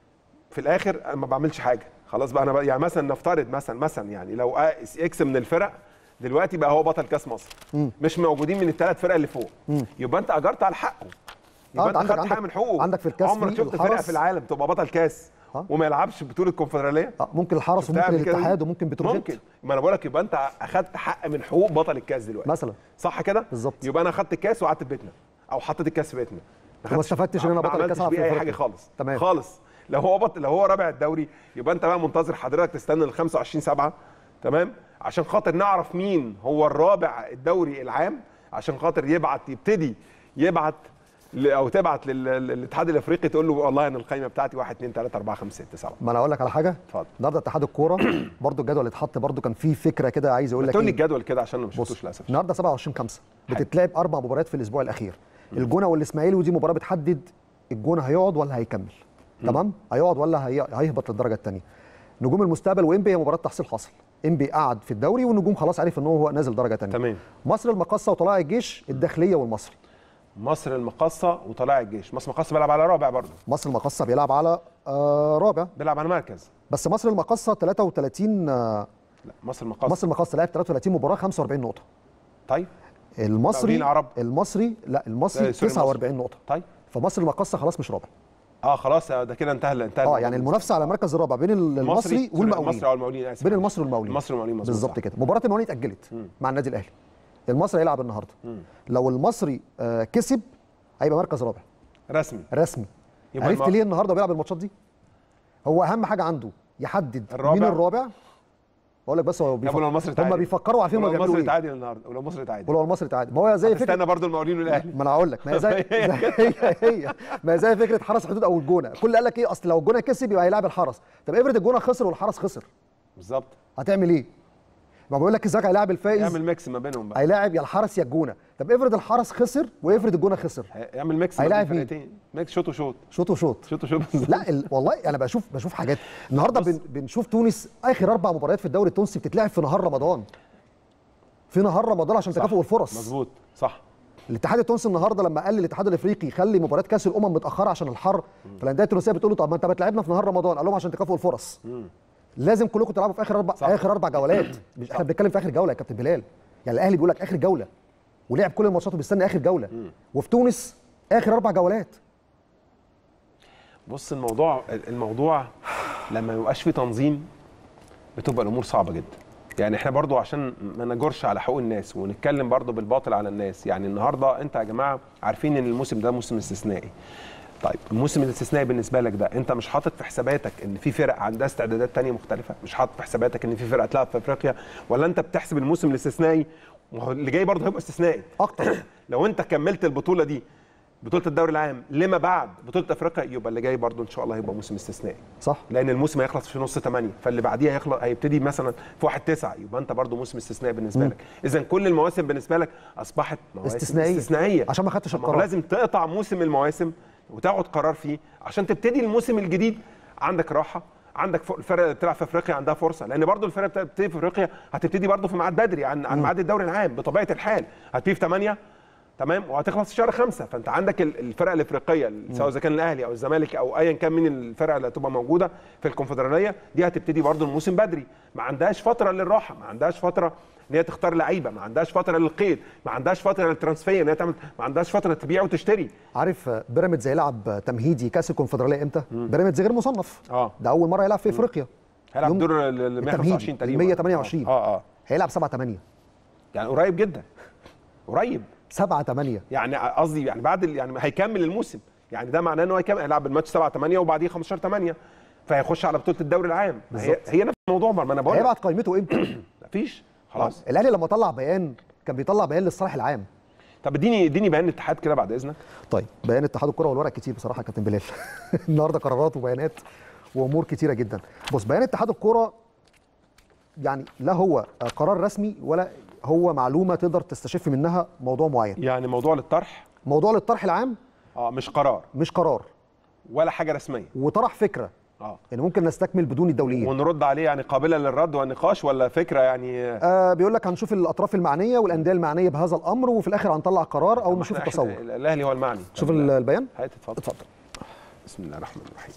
في الاخر انا ما بعملش حاجه خلاص بقى انا بقى يعني مثلا نفترض مثلا مثلا يعني لو اكس من الفرق دلوقتي بقى هو بطل كاس مصر مم. مش موجودين من الثلاث فرق اللي فوق مم. يبقى انت اجرت على حقه يبقى انت انت عندك- خدت حق عندك- من حقوقه عندك في الكاس عمرك في شفت فرقه الحرس. في العالم تبقى بطل كاس اه. وما يلعبش بطوله الكونفدراليه آه، ممكن الحرس شفتها وممكن قبل كده دي؟ الاتحاد وممكن بتروجيت ممكن ما انا بقول لك يبقى انت اخدت حق من حقوق بطل الكاس دلوقتي مثلا صح كده بالظبط. يبقى انا اخدت الكاس وقعدت في بيتنا او حطيت الكاس في بيتنا وما خدتش- استفدتش ان انا ما بطل الكاس عملتش ألعب في بيه اي أفريقيا. حاجه خالص تمام. خالص لو هو بط... لو هو رابع الدوري يبقى انت بقى منتظر حضرتك تستنى ال 25 7 تمام عشان خاطر نعرف مين هو الرابع الدوري العام عشان خاطر يبعت يبتدي يبعت ل- او تبعت لل- للاتحاد الافريقي تقول له والله انا القائمه بتاعتي 1 2 3 4 5 6 7 ما انا اقول لك على حاجه اتفضل. النهارده اتحاد الكوره برضو الجدول اللي اتحط برضو كان فيه فكره كده عايز اقول لك تقول لي إيه؟ الجدول كده عشان انا ما بص شفتوش للاسف النهارده 27 5 بتتلعب اربع مباريات في الاسبوع الاخير الجونه والاسماعيلي ودي مباراه بتحدد الجونه هيقعد ولا هيكمل تمام هيقعد ولا هي... هيهبط للدرجه الثانيه نجوم المستقبل وانبي هي مباراه تحصيل حاصل انبي قعد في الدوري والنجوم خلاص عرف ان هو نازل درجه ثانيه تمام مصر المقاصه وطلائع الجيش الداخليه والمصري مصر المقاصه وطلائع الجيش مصر المقاصه بيلعب على رابع برضه مصر المقاصه بيلعب على آه رابع بيلعب على مركز بس مصر المقاصه 33 آه لا مصر المقاصه مصر المقاصه لعب 33 مباراه 45 نقطه طيب المصري مقاولين عرب. المصري لا المصري آه، سوري، 49 نقطه طيب فمصر المقاصه خلاص مش رابع اه خلاص ده كده انتهى انتهى اه يعني المنافسه على المركز الرابع بين المصري سوري، والمقاولين المصري او المقاولين اسف بين المصري والمقاولين المصري والمقاولين مظبوط بالظبط صح. كده مباراه المقاولين اتاجلت مع النادي الاهلي المصري هيلعب النهارده مم. لو المصري آه كسب هيبقى مركز رابع رسمي رسمي يبقى عرفت الم- ليه النهارده بيلعب الماتشات دي هو اهم حاجه عنده يحدد الرابع. مين الرابع بقول لك بس هو طب ولو المصري تعادل هم بيفكروا عارفين هم ولو بيعملوا المصري ايه تعادل النهارده ولو المصري تعادل ولو المصري تعادل ما هو زي فكره استنى برضه المقاولين والاهلي ما انا هقول لك ما هي زي, زي هي هي ما هي زي فكره حرس حدود او الجونه كل قال لك ايه اصل لو الجونه كسب يبقى هيلاعب الحرس طب افرض الجونه خسر والحرس خسر بالظبط هتعمل ايه ما بقول لك ازاي هيلاعب الفائز يعمل ميكس ما بينهم بقى هيلاعب يا الحرس يا الجونه طب افرض الحرس خسر وافرض الجونه خسر يعمل ميكس ما هيلاعب بين مين؟ الفرقتين ميكس شوط وشوط شوط وشوط شوط وشوط لا ال... والله انا بشوف بشوف حاجات النهارده بن... بنشوف تونس اخر اربع مباريات في الدوري التونسي بتتلعب في نهار رمضان في نهار رمضان عشان صح. تكافؤ الفرص مظبوط صح الاتحاد التونسي النهارده لما قال للاتحاد الافريقي يخلي مباريات كاس الامم متاخره عشان الحر فالانديه التونسيه بتقول له طب ما انت بتلعبنا في نهار رمضان قال لهم عشان تكافؤ الفرص لازم كلكم تلعبوا في اخر اربع صح. اخر اربع جولات مش احنا بنتكلم في اخر جوله يا كابتن بلال يعني الاهلي بيقول لك اخر جوله ولعب كل الماتشات وبيستنى اخر جوله وفي تونس اخر اربع جولات بص الموضوع الموضوع لما ما يبقاش فيه تنظيم بتبقى الامور صعبه جدا يعني احنا برضو عشان ما نجرش على حقوق الناس ونتكلم برضو بالباطل على الناس يعني النهارده انت يا جماعه عارفين ان الموسم ده موسم استثنائي طيب الموسم الاستثنائي بالنسبه لك ده انت مش حاطط في حساباتك ان في فرق عندها استعدادات تانية مختلفه مش حاطط في حساباتك ان في فرقه تلعب في افريقيا ولا انت بتحسب الموسم الاستثنائي ما هو اللي جاي برضه هيبقى استثنائي اكتر لو انت كملت البطوله دي بطوله الدوري العام لما بعد بطوله افريقيا يبقى اللي جاي برضو ان شاء الله هيبقى موسم استثنائي صح لان الموسم هيخلص في نص 8 فاللي بعديه هيخلص هيبتدي مثلا في 1 9 يبقى انت برضو موسم استثنائي بالنسبه لك اذا كل المواسم بالنسبه لك اصبحت مواسم استثنائية. استثنائيه عشان ما خدتش طب هو القرار. لازم تقطع موسم المواسم وتاخد قرار فيه عشان تبتدي الموسم الجديد عندك راحه عندك ف- الفرق اللي بتلعب في افريقيا عندها فرصه لان برضو الفرق اللي بتبتدي في افريقيا هتبتدي برضو في ميعاد بدري عن عن ميعاد الدوري العام بطبيعه الحال هتبتدي في 8 تمام وهتخلص في شهر خمسة فانت عندك ال- الفرق الافريقيه سواء اذا كان الاهلي او الزمالك او ايا كان من الفرق اللي هتبقى موجوده في الكونفدراليه دي هتبتدي برضو الموسم بدري ما عندهاش فتره للراحه ما عندهاش فتره ان هي تختار لعيبه ما عندهاش فتره للقيد ما عندهاش فتره للترانسفير ان هي تعمل ما عندهاش فتره تبيع وتشتري عارف آه، بيراميدز هيلعب تمهيدي كاس الكونفدراليه امتى بيراميدز غير مصنف اه ده اول مره يلعب في افريقيا هيلعب يوم دور ال- ال التمهيدي 125 تقريبا ال 128 اه اه هيلعب 7 8 يعني قريب جدا قريب 7 8 يعني قصدي يعني بعد ال- يعني هيكمل الموسم يعني ده معناه ان هو هيكمل هيلعب الماتش 7 8 وبعديه 15 8 فهيخش على بطوله الدوري العام هي, بالظبط. هي نفس الموضوع ما انا بقول لك. هيبعت قائمته امتى مفيش خلاص الاهلي لما طلع بيان كان بيطلع بيان للصالح العام طب اديني اديني بيان الاتحاد كده بعد اذنك طيب بيان اتحاد الكره والورق كتير بصراحه يا كابتن بلال النهارده قرارات وبيانات وامور كتيره جدا بص بيان اتحاد الكره يعني لا هو قرار رسمي ولا هو معلومه تقدر تستشف منها موضوع معين يعني موضوع للطرح موضوع للطرح العام اه مش قرار مش قرار ولا حاجه رسميه وطرح فكره اه يعني ممكن نستكمل بدون الدوليين ونرد عليه يعني قابله للرد والنقاش ولا فكره يعني آه بيقول لك هنشوف الاطراف المعنيه والانديه المعنيه بهذا الامر وفي الاخر هنطلع قرار او نشوف إحنا- التصور إحنا- الاهلي هو المعني شوف ال- البيان هات اتفضل اتفضل بسم الله الرحمن الرحيم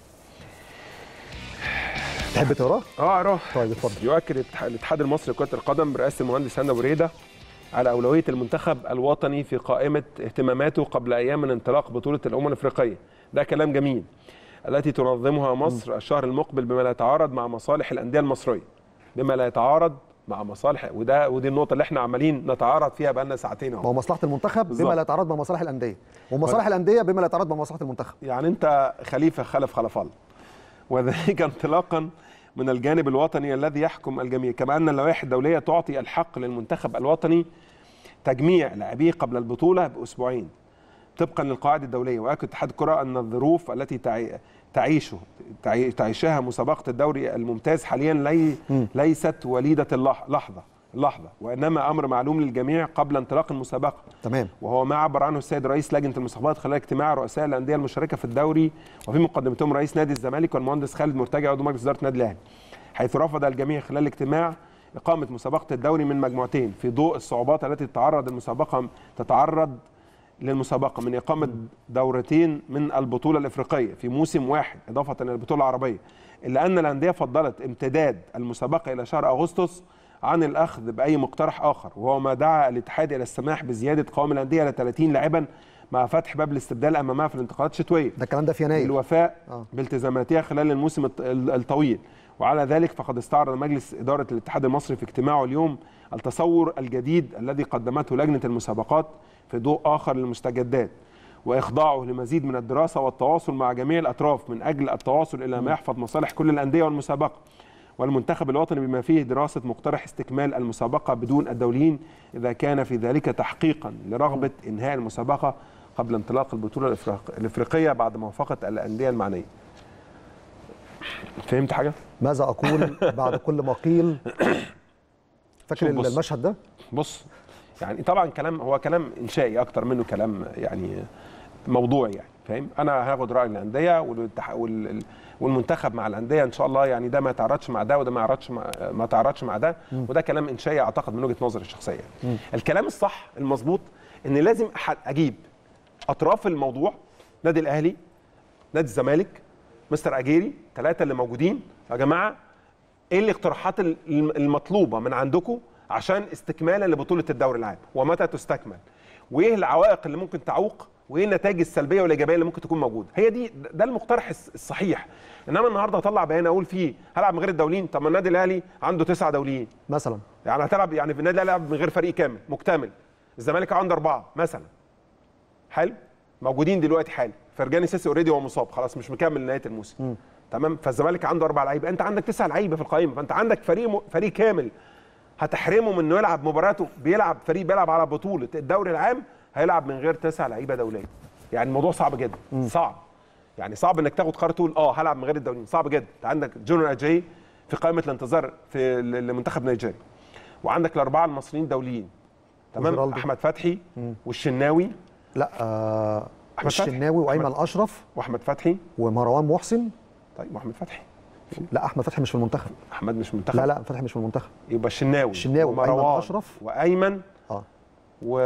تحب تقراه اه اروح طيب اتفضل يؤكد الاتح- الاتحاد المصري لكرة القدم برئاسة المهندس هنا بريدة على أولوية المنتخب الوطني في قائمة اهتماماته قبل أيام من انطلاق بطولة الأمم الأفريقية ده كلام جميل التي تنظمها مصر الشهر المقبل بما لا يتعارض مع مصالح الأندية المصرية بما لا يتعارض مع مصالح وده ودي النقطة اللي احنا عمالين نتعارض فيها بقالنا ساعتين ما اهو هو مصلحه المنتخب بما بالظبط. لا يتعارض مع مصالح الانديه ومصالح الانديه بما لا يتعارض مع مصلحه المنتخب يعني انت خليفه خلف خلف الله وذلك انطلاقا من الجانب الوطني الذي يحكم الجميع كما ان اللوائح الدوليه تعطي الحق للمنتخب الوطني تجميع لاعبيه قبل البطوله باسبوعين طبقا للقواعد الدوليه واكد اتحاد الكره ان الظروف التي تعي- تعيشه تعي- تعيشها مسابقه الدوري الممتاز حاليا لي ليست وليده اللح- لحظه اللحظه وانما امر معلوم للجميع قبل انطلاق المسابقه تمام وهو ما عبر عنه السيد رئيس لجنه المسابقات خلال اجتماع رؤساء الانديه المشاركه في الدوري وفي مقدمتهم رئيس نادي الزمالك والمهندس خالد مرتجع عضو مجلس اداره النادي الاهلي حيث رفض الجميع خلال الاجتماع اقامه مسابقه الدوري من مجموعتين في ضوء الصعوبات التي تتعرض المسابقه تتعرض للمسابقه من اقامه دورتين من البطوله الافريقيه في موسم واحد اضافه الى البطوله العربيه الا ان الانديه فضلت امتداد المسابقه الى شهر اغسطس عن الاخذ باي مقترح اخر وهو ما دعا الاتحاد الى السماح بزياده قوام الانديه الى 30 لاعبا مع فتح باب الاستبدال امامها في الانتقالات الشتويه ده الكلام ده في يناير للوفاء آه. بالتزاماتها خلال الموسم الط- ال- الطويل وعلى ذلك فقد استعرض مجلس إدارة الاتحاد المصري في اجتماعه اليوم التصور الجديد الذي قدمته لجنة المسابقات في ضوء آخر للمستجدات وإخضاعه لمزيد من الدراسة والتواصل مع جميع الأطراف من أجل التواصل إلى ما يحفظ مصالح كل الأندية والمسابقة والمنتخب الوطني بما فيه دراسة مقترح استكمال المسابقة بدون الدوليين إذا كان في ذلك تحقيقا لرغبة إنهاء المسابقة قبل انطلاق البطولة الإفريق- الإفريقية بعد موافقة الأندية المعنية فهمت حاجة؟ ماذا اقول بعد كل ما قيل فاكر شوف بص. المشهد ده بص يعني طبعا كلام هو كلام انشائي اكتر منه كلام يعني موضوعي يعني فاهم انا هاخد راي الانديه والاتح- وال- والمنتخب مع الانديه ان شاء الله يعني ده ما يتعارضش مع ده وده ما يعرضش مع ما يتعارضش مع ده وده كلام انشائي اعتقد من وجهه نظري الشخصيه الكلام الصح المظبوط ان لازم أح- اجيب اطراف الموضوع نادي الاهلي نادي الزمالك مستر اجيري ثلاثه اللي موجودين يا جماعه ايه الاقتراحات ال- المطلوبه من عندكم عشان استكمالا لبطوله الدوري العام ومتى تستكمل وايه العوائق اللي ممكن تعوق وايه النتائج السلبيه والايجابيه اللي ممكن تكون موجوده هي دي ده المقترح الص- الصحيح انما النهارده هطلع بيان اقول فيه هلعب من غير الدوليين طب ما النادي الاهلي عنده تسعه دوليين مثلا يعني هتلعب يعني في النادي الاهلي هيلعب من غير فريق كامل مكتمل الزمالك عنده اربعه مثلا حلو موجودين دلوقتي حالي فرجاني سيسي اوريدي هو مصاب خلاص مش مكمل نهايه الموسم تمام فالزمالك عنده اربع لعيبه انت عندك تسع لعيبه في القائمه فانت عندك فريق م... فريق كامل هتحرمه من انه يلعب مباراته بيلعب فريق بيلعب على بطوله الدوري العام هيلعب من غير تسع لعيبه دوليه يعني الموضوع صعب جدا صعب يعني صعب انك تاخد قرار تقول اه هلعب من غير الدوليين صعب جدا انت عندك جونيور اجاي في قائمه الانتظار في لمنتخب نيجيريا وعندك الاربعه المصريين دوليين تمام وجيرالدو. احمد فتحي والشناوي لا آه أحمد فتحي. الشناوي وايمن اشرف واحمد فتحي ومروان محسن طيب واحمد فتحي لا احمد فتحي مش في المنتخب احمد مش منتخب لا لا فتحي مش في المنتخب يبقى الشناوي الشناوي وأيمن ومروان أشرف. وايمن اه و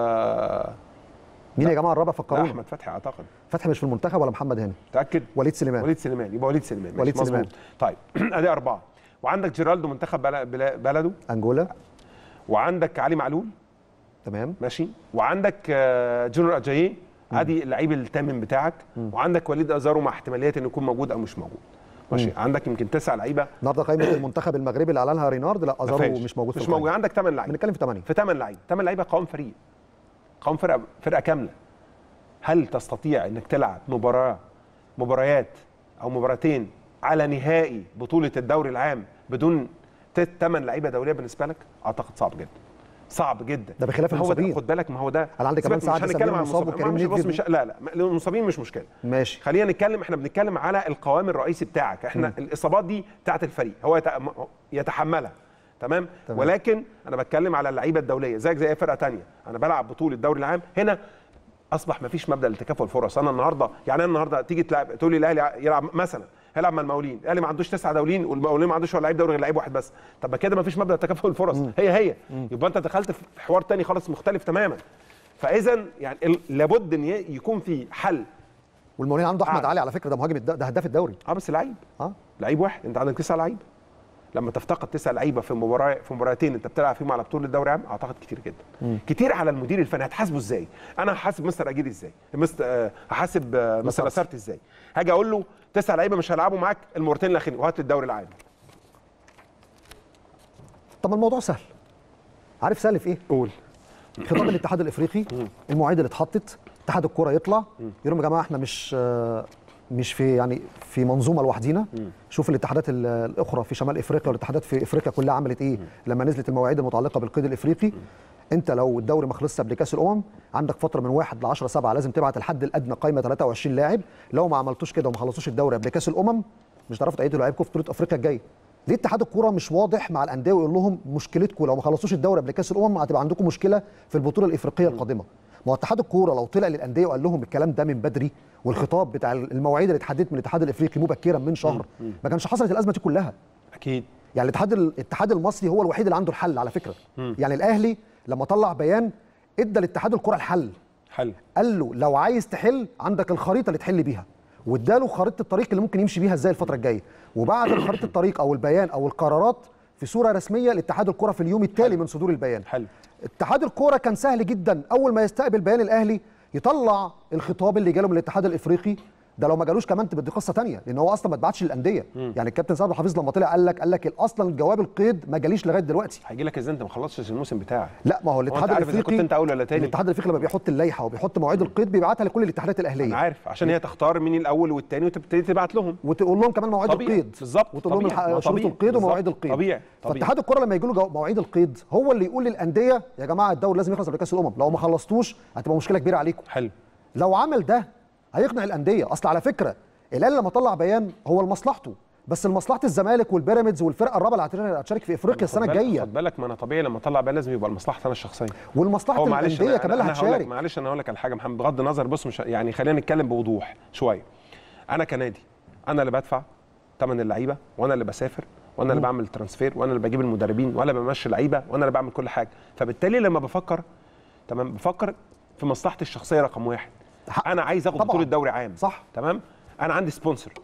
مين يا جماعه الرابع لا فكرونا احمد فتحي اعتقد فتحي مش في المنتخب ولا محمد هاني متاكد وليد سليمان وليد سليمان يبقى وليد سليمان ماشي، وليد مظبوط. سليمان. طيب ادي اربعه وعندك جيرالدو منتخب بل- بل- بلده انجولا وعندك علي معلول تمام ماشي وعندك آه، جونيور اجاييه ادي اللعيب الثامن بتاعك وعندك وليد ازارو مع احتماليه انه يكون موجود او مش موجود ماشي عندك يمكن تسع لعيبه النهارده قائمه المنتخب المغربي اللي اعلنها رينارد لا ما ازارو فيهاش. مش موجود في مش القائمة. موجود عندك ثمان لعيبه بنتكلم في 8 في ثمان لعيبه ثمان لعيبه قوام فريق قوام فرقه فرقه كامله هل تستطيع انك تلعب مباراه مباريات او مباراتين على نهائي بطوله الدوري العام بدون ثمان لعيبه دوليه بالنسبه لك اعتقد صعب جدا صعب جدا ده بخلاف ما هو ده- المصابين. خد بالك ما هو ده أنا عندي كمان سيبك، مش سعد هنتكلم سمير عن مصاب المصابين. وكريم ما- مش نيدفيد بص مش لا لا المصابين مش مشكله ماشي خلينا نتكلم احنا بنتكلم على القوام الرئيسي بتاعك احنا م. الاصابات دي بتاعت الفريق هو يت- يتحملها تمام؟, تمام. ولكن انا بتكلم على اللعيبه الدوليه زيك زي اي فرقه تانية انا بلعب بطوله الدوري العام هنا اصبح ما فيش مبدا لتكافؤ الفرص انا النهارده يعني انا النهارده تيجي تلعب تقول لي الاهلي يلعب مثلا هيلعب مع المقاولين الاهلي ما عندوش تسعه دوليين والمقاولين ما عندوش ولا لعيب دوري غير لعيب واحد بس طب ما كده ما فيش مبدا تكافؤ الفرص هي هي يبقى انت دخلت في حوار تاني خالص مختلف تماما فاذا يعني ال- لابد ان ي- يكون في حل والمقاولين عنده احمد آه. علي على فكره ده مهاجم الد- ده هداف الدوري اه بس لعيب اه لعيب واحد انت عندك تسع لعيبه لما تفتقد تسع لعيبه في مباراه في مباراتين انت بتلعب فيهم على بطوله الدوري العام اعتقد كتير جدا مم. كتير على المدير الفني هتحاسبه ازاي انا هحاسب مستر اجيري ازاي مستر آه، هحاسب آه، مستر مسارتي. اسارتي ازاي هاجي اقول له تسع لعيبه مش هيلعبوا معاك المباراتين الاخرين وهات لي الدوري العام طب ما الموضوع سهل عارف سهل في ايه قول خطاب الاتحاد الافريقي المواعيد اللي اتحطت اتحاد الكره يطلع يقول لهم يا جماعه احنا مش آه، مش في يعني في منظومه لوحدينا شوف الاتحادات ال- الاخرى في شمال افريقيا والاتحادات في افريقيا كلها عملت ايه لما نزلت المواعيد المتعلقه بالقيد الافريقي انت لو الدوري ما خلصش قبل كاس الامم عندك فتره من 1 ل 10 7 لازم تبعت الحد الادنى قائمه 23 لاعب لو ما عملتوش كده وما خلصوش الدوري قبل كاس الامم مش هتعرفوا تعيدوا لعيبكم في بطوله افريقيا الجايه ليه اتحاد الكوره مش واضح مع الانديه ويقول لهم مشكلتكم لو ما خلصوش الدوري قبل كاس الامم هتبقى عندكم مشكله في البطوله الافريقيه القادمه ما هو اتحاد الكوره لو طلع للانديه وقال لهم الكلام ده من بدري والخطاب بتاع المواعيد اللي اتحددت من الاتحاد الافريقي مبكرا من شهر ما كانش حصلت الازمه دي كلها اكيد يعني الاتحاد الاتحاد المصري هو الوحيد اللي عنده الحل على فكره يعني الاهلي لما طلع بيان ادى لاتحاد الكوره الحل حل قال له لو عايز تحل عندك الخريطه اللي تحل بيها واداله خريطه الطريق اللي ممكن يمشي بيها ازاي الفتره الجايه وبعد خريطه الطريق او البيان او القرارات في صوره رسميه لاتحاد الكره في اليوم التالي من صدور البيان حلو اتحاد الكوره كان سهل جدا اول ما يستقبل بيان الاهلي يطلع الخطاب اللي جاله من الاتحاد الافريقي ده لو ما جالوش كمان تبقى دي قصه ثانيه لان هو اصلا ما اتبعتش للانديه يعني الكابتن سعد الحفيظ لما طلع قال لك قال لك اصلا الجواب القيد ما جاليش لغايه دلوقتي هيجي لك ازاي انت ما خلصتش الموسم بتاعك لا ما هو هو الاتحاد انت عارف اذا الافريقي كنت انت اول ولا تاني الاتحاد الافريقي لما بيحط اللائحه وبيحط مواعيد القيد بيبعتها لكل الاتحادات الاهليه انا عارف عشان هي تختار مين الاول والتاني وتبتدي تبعت لهم وتقول لهم كمان مواعيد طبيعي. القيد بالظبط. وتقول لهم طبيعي. ما الح- شروط طبيعي. القيد بالظبط. ومواعيد القيد طبيعي. طبيعي. فاتحاد الكره لما يجي له جو- مواعيد القيد هو اللي يقول للانديه يا جماعه الدوري لازم يخلص قبل كاس الامم لو ما خلصتوش هتبقى مشكله كبيره عليكم حلو لو عمل ده هيقنع الانديه اصل على فكره الاهلي لما طلع بيان هو لمصلحته بس لمصلحه الزمالك والبيراميدز والفرقه الرابعه اللي هتشارك في افريقيا السنه خد بالك- الجايه خد بالك ما انا طبيعي لما اطلع بقى لازم يبقى لمصلحتي انا الشخصيه ولمصلحه هو معلش الانديه أنا- كمان اللي أنا هقول لك- هتشارك معلش انا هقول لك على حاجه محمد بغض النظر بص مش يعني خلينا نتكلم بوضوح شويه انا كنادي انا اللي بدفع ثمن اللعيبه وانا اللي بسافر وانا اللي بعمل ترانسفير وانا اللي بجيب المدربين وانا اللي بمشي لعيبه وانا اللي بعمل كل حاجه فبالتالي لما بفكر تمام بفكر في مصلحتي الشخصيه رقم واحد حق. انا عايز اخد طبعاً. بطوله دوري عام صح. تمام انا عندي سبونسر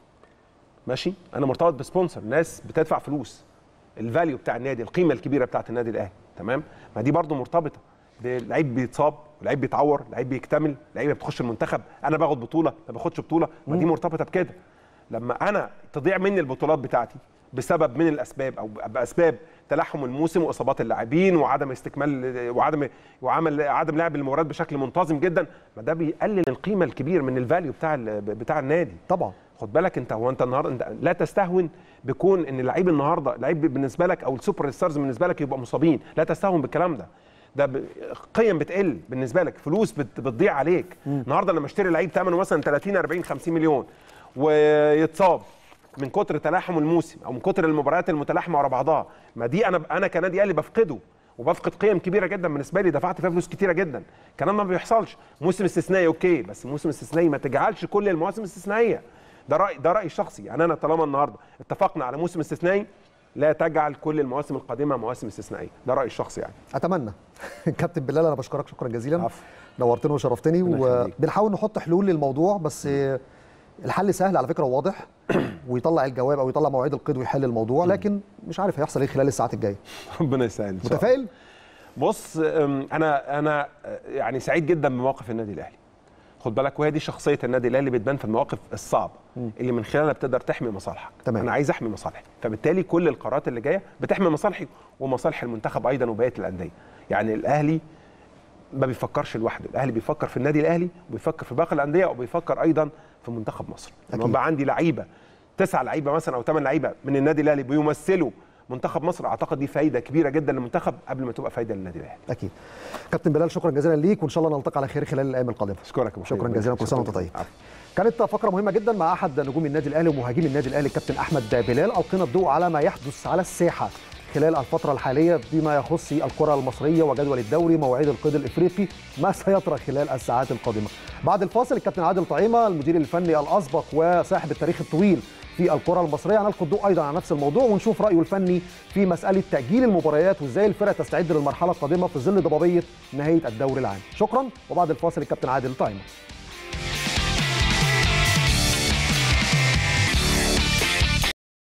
ماشي انا مرتبط بسبونسر ناس بتدفع فلوس الفاليو بتاع النادي القيمه الكبيره بتاعت النادي الاهلي تمام ما دي برضو مرتبطه لعيب بيتصاب لعيب بيتعور لعيب بيكتمل لعيبه بتخش المنتخب انا باخد بطوله ما باخدش بطوله ما دي مرتبطه بكده لما انا تضيع مني البطولات بتاعتي بسبب من الاسباب او باسباب تلاحم الموسم واصابات اللاعبين وعدم استكمال وعدم وعمل عدم لعب المباريات بشكل منتظم جدا ما ده بيقلل القيمه الكبير من الفاليو بتاع ال- بتاع النادي طبعا خد بالك انت هو انت النهارده انت لا تستهون بكون ان اللعيب النهارده لعيب بالنسبه لك او السوبر ستارز بالنسبه لك يبقى مصابين لا تستهون بالكلام ده ده ب... قيم بتقل بالنسبه لك فلوس بت... بتضيع عليك النهارده لما اشتري لعيب ثمنه مثلا 30 40 50 مليون ويتصاب من كتر تلاحم الموسم او من كتر المباريات المتلاحمه ورا بعضها ما دي انا انا كنادي اهلي بفقده وبفقد قيم كبيره جدا بالنسبه لي دفعت فيها فلوس كتيره جدا الكلام ما بيحصلش موسم استثنائي اوكي بس موسم استثنائي ما تجعلش كل المواسم استثنائيه ده راي ده رايي الشخصي يعني انا طالما النهارده اتفقنا على موسم استثنائي لا تجعل كل المواسم القادمه مواسم استثنائيه ده رايي الشخصي يعني اتمنى كابتن بلال انا بشكرك شكرا جزيلا عفو. نورتني وشرفتني ربنا يخليك. وبنحاول نحط حلول للموضوع بس الحل سهل على فكره وواضح ويطلع الجواب او يطلع مواعيد القيد ويحل الموضوع لكن مش عارف هيحصل ايه خلال الساعات الجايه ربنا يسهل إن شاء الله. متفائل بص أم، انا انا أه، يعني سعيد جدا بموقف النادي الاهلي خد بالك وهي دي شخصيه النادي الاهلي بتبان في المواقف الصعبه اللي من خلالها بتقدر تحمي مصالحك تمام. انا عايز احمي مصالحي فبالتالي كل القرارات اللي جايه بتحمي مصالحي ومصالح المنتخب ايضا وبقيه الانديه يعني الاهلي ما بيفكرش لوحده الاهلي بيفكر في النادي الاهلي وبيفكر في باقي الانديه وبيفكر ايضا في منتخب مصر أكيد. لما يبقى عندي لعيبه تسع لعيبه مثلا او ثمان لعيبه من النادي الاهلي بيمثلوا منتخب مصر اعتقد دي فايده كبيره جدا للمنتخب قبل ما تبقى فايده للنادي الاهلي اكيد كابتن بلال شكرا جزيلا ليك وان شاء الله نلتقي على خير خلال الايام القادمه اشكرك يا أبو شكرا حميد. جزيلا كل سنه وانت شكراً. طيب عفو. كانت فقره مهمه جدا مع احد نجوم النادي الاهلي ومهاجمي النادي الاهلي الكابتن احمد بلال القينا الضوء على ما يحدث على الساحه خلال الفترة الحالية بما يخص الكرة المصرية وجدول الدوري مواعيد القيد الإفريقي ما سيطرى خلال الساعات القادمة بعد الفاصل الكابتن عادل طعيمة المدير الفني الأسبق وصاحب التاريخ الطويل في الكرة المصرية هنلقي الضوء أيضا على نفس الموضوع ونشوف رأيه الفني في مسألة تأجيل المباريات وإزاي الفرق تستعد للمرحلة القادمة في ظل ضبابية نهاية الدوري العام شكرا وبعد الفاصل الكابتن عادل طعيمة